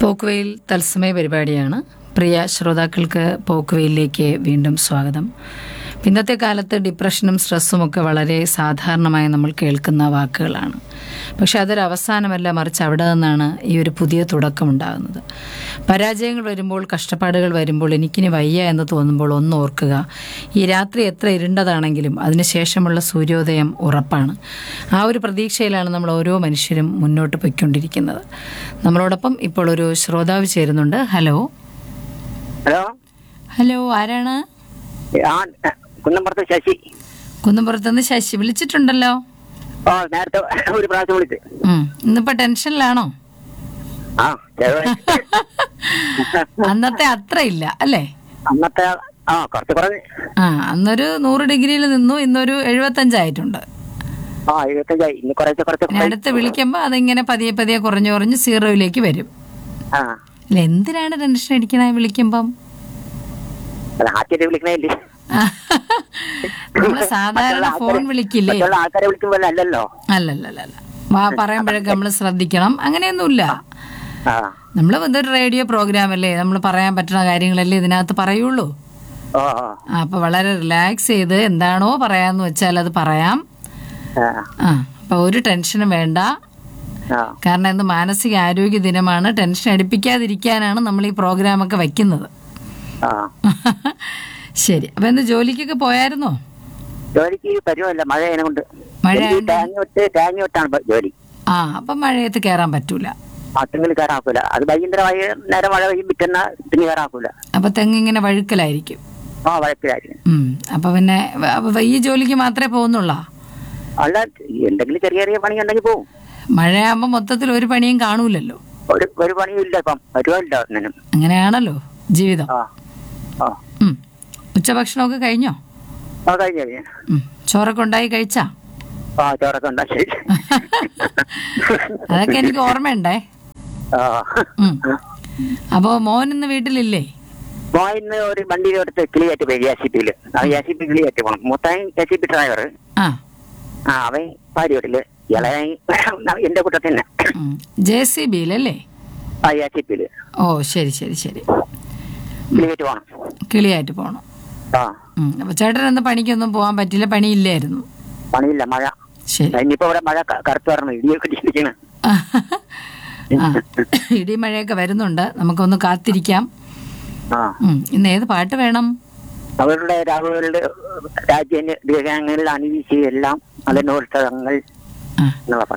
പോക്കുവെയിൽ തത്സമയ പരിപാടിയാണ് പ്രിയ ശ്രോതാക്കൾക്ക് പോക്കുവെയിലേക്ക് വീണ്ടും സ്വാഗതം ഇന്നത്തെ കാലത്ത് ഡിപ്രഷനും സ്ട്രെസ്സും ഒക്കെ വളരെ സാധാരണമായി നമ്മൾ കേൾക്കുന്ന വാക്കുകളാണ് പക്ഷെ അതൊരു അവസാനമല്ല മറിച്ച് അവിടെ നിന്നാണ് ഈ ഒരു പുതിയ തുടക്കം ഉണ്ടാകുന്നത് പരാജയങ്ങൾ വരുമ്പോൾ കഷ്ടപ്പാടുകൾ വരുമ്പോൾ എനിക്കിനി വയ്യ എന്ന് തോന്നുമ്പോൾ ഒന്ന് ഓർക്കുക ഈ രാത്രി എത്ര ഇരുണ്ടതാണെങ്കിലും അതിനുശേഷമുള്ള സൂര്യോദയം ഉറപ്പാണ് ആ ഒരു പ്രതീക്ഷയിലാണ് നമ്മൾ ഓരോ മനുഷ്യരും മുന്നോട്ട് പോയിക്കൊണ്ടിരിക്കുന്നത് നമ്മളോടൊപ്പം ഇപ്പോൾ ഒരു ശ്രോതാവ് ചേരുന്നുണ്ട് ഹലോ ഹലോ ഹലോ ആരാണ് ഞാൻ കുന്നമ്പുറത്ത് ശശി കുന്നമ്പുറത്തുനിന്ന് ശശി വിളിച്ചിട്ടുണ്ടല്ലോ ഓ നേരത്തെ ഒരു പ്രാവശ്യം വിളിച്ച് ഉം. ഇന്നിപ്പോ ടെൻഷനിലാണോ ആ ചെറുതായി. അന്നത്തെ അത്ര ഇല്ല അല്ലേ അന്നത്തെ ആ കുറച്ച് കുറഞ്ഞ് ആ അന്നൊരു നൂറ് ഡിഗ്രിയിൽ നിന്നു ഇന്നൊരു എഴുപത്തഞ്ചായിട്ടുണ്ട് ആ എഴുപത്തഞ്ചായി ഇനി കുറച്ച് കുറച്ച് ഇനി അടുത്ത് വിളിക്കുമ്പോൾ അതിങ്ങനെ പതിയെ പതിയെ കുറഞ്ഞു കുറഞ്ഞ് സീറോയിലേക്ക് വരും ആ അല്ല എന്തിനാണ് ടെൻഷൻ അടിക്കണേ വിളിക്കുമ്പം അത് ആദ്യത്തെ വിളിക്കണേല്ലേ നമ്മള് സാധാരണ ഫോൺ വിളിക്കില്ലേ മറ്റുള്ള ആൾക്കാരെ വിളിക്കുമ്പോൾ അല്ലല്ലോ അല്ലല്ലല്ല വാ പറയുമ്പോഴൊക്കെ നമ്മൾ ശ്രദ്ധിക്കണം അങ്ങനെയൊന്നുമില്ല ആ നമ്മൾ ഇതൊരു റേഡിയോ പ്രോഗ്രാം അല്ലേ നമ്മൾ പറയാൻ പറ്റുന്ന കാര്യങ്ങളല്ലേ ഇതിനകത്ത് പറയുള്ളൂ ഓ ഓ ആ, അപ്പൊ വളരെ റിലാക്സ് ചെയ്ത് എന്താണോ പറയാന്ന് വെച്ചാൽ അത് പറയാം ആ ആ അപ്പൊ ഒരു ടെൻഷനും വേണ്ട ആ കാരണം ഇന്ന് മാനസിക ആരോഗ്യ ദിനമാണ് ടെൻഷൻ അടിപ്പിക്കാതിരിക്കാനാണ് നമ്മൾ ഈ പ്രോഗ്രാം ഒക്കെ വയ്ക്കുന്നത് ആ ശരി അപ്പൊ എന്ത് ജോലിക്കൊക്കെ പോയായിരുന്നോ ജോലിക്ക് പരുവല്ല മഴ അതിനെ കൊണ്ട് മഴ എനിക്ക് തേങ്ങ വിട്ട് തേങ്ങ വിട്ടാണ് ഇപ്പൊ ജോലി ആ അപ്പൊ മഴയത്ത് കയറാൻ പറ്റൂല അത്തെങ്കിൽ കയറാക്കൂല അത് വൈകുന്നേരമായി നേരെ മഴ പെയ്യും പിറ്റന്ന പിന്നെ കയറാക്കൂല അപ്പൊ തെങ്ങിങ്ങനെ വഴുക്കലായിരിക്കും ആ വഴക്കിലായിരുന്നു ഉം അപ്പൊ പിന്നെ വ- അപ്പൊ ഈ ജോലിക്ക് മാത്രമേ പോകുന്നുള്ളൂ അല്ല എന്തെങ്കിലും ചെറിയ ചെറിയ പണി ഉണ്ടെങ്കിൽ പോവും മഴയാകുമ്പോ മൊത്തത്തിൽ ഒരു പണിയും കാണൂലല്ലോ ഒരു ഒരു പണിയും ഇല്ല ഇപ്പം വരുവാനില്ല ഒന്നിനും അങ്ങനെയാണല്ലോ ജീവിതം ആ ആ ഉം. ഉച്ചഭക്ഷണമൊക്കെ കഴിഞ്ഞോ ആ കഴിഞ്ഞ കഴിഞ്ഞ ഉം. ചോറൊക്കെ ഉണ്ടായി കഴിച്ചാ ആ ചോറൊക്കെ ഉണ്ടാക്കി അതൊക്കെ എനിക്ക് ഓർമ്മയുണ്ടേ ആ ഉം. അപ്പോ മോൻ ഇന്ന് വീട്ടിലില്ലേ മോൻ ഇന്ന് ഒരു വണ്ടിയിൽ എടുത്ത് കിളിയാറ്റ് പോയി എ സി പിയില് ആ എ സി പി കിളിയാറ്റ് പോകണം മൂത്തായി എ സി പി ഡ്രൈവർ ആ ആ അവൻ പാരിയോട്ടില് ഇളയായി എന്റെ കൂട്ടത്തിൽ തന്നെ ജെ സി ബിയിലല്ലേ ആ എ സി പിയില് ഓ ശരി ശരി ശരി കിളിയാറ്റ് പോകണം കിളിയായിട്ട് പോണം ആ ഉം. അപ്പൊ ചേട്ടൻ ഇന്ന് പണിക്കൊന്നും പോകാൻ പറ്റില്ല പണിയില്ലായിരുന്നു പണിയില്ല മഴ ശരി ഇനിയിപ്പോ ഇവിടെ മഴ ക- കറുത്ത് വരണം ഇടിയൊക്കെ ഇടിച്ചിരിക്കണ ആ ഇടി മഴയൊക്കെ വരുന്നുണ്ട് നമുക്കൊന്ന് കാത്തിരിക്കാം ആ ഉം. ഇന്ന് ഏത് പാട്ട് വേണം അവരുടെ രാഹുലുടെ രാജ്യ ഗ്രഹങ്ങളിൽ അണിവീശി എല്ലാം അതിനോത്സവങ്ങൾ ആ എന്നുള്ള പാട്ട്